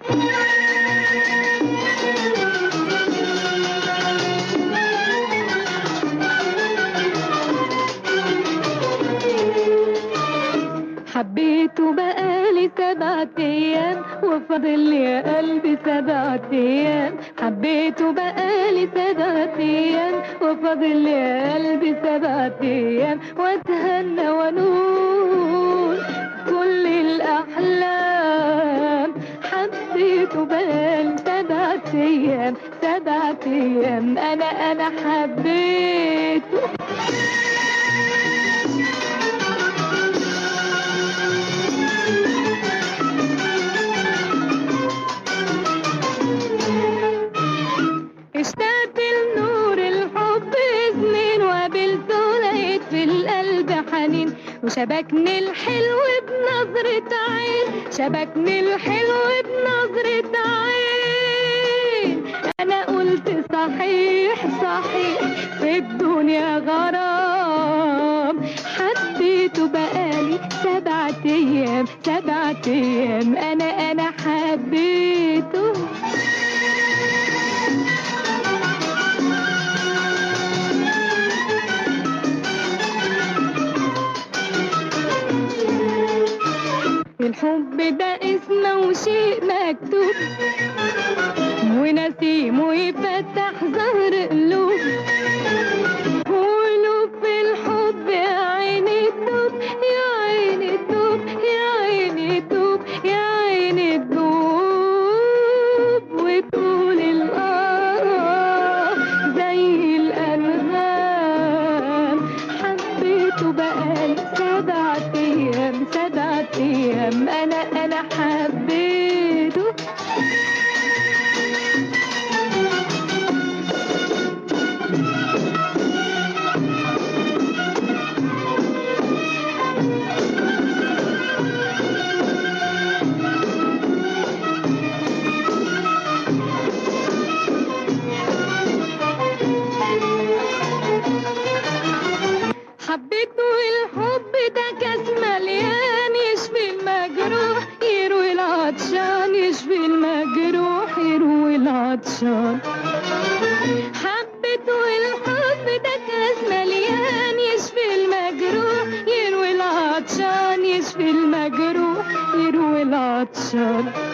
حبيته بقالي سبعة أيام وفاضل يا قلبي سبعة أيام حبيته بقالي سبعة أيام وفاضل يا قلبي سبعة أيام وأتهنى وأنول كل الأحلام حبيته بقالي سبعة أيام سبعة أيام أنا أنا حبيته اشتقت لنور الحب سنين وقابلته لقيت في القلب حنين وشبكني الحلو بنظرة عين شبكني الحلو بنظرة عين أنا قلت صحيح صحيح في الدنيا غرام حبيته بقالي سبعة أيام سبعة أيام أنا أنا حبيته الحب ده اسمه وشيء مكتوب ونسيمه يفتح زهر قلوب قولوا في الحب يا عيني توب يا عيني توب يا عيني توب يا عيني توب وتقول الآه زي الأنغام حبيته بقالي سبعة أيام سبعة أيام أنا أنا حبيته حبيته الحب ده كاس مليان يشفي المجروح يروي العطشان يشفي المجروح يروي العطشان حبيته الحب ده كاس مليان يشفي المجروح يروي العطشان يشفي المجروح يروي العطشان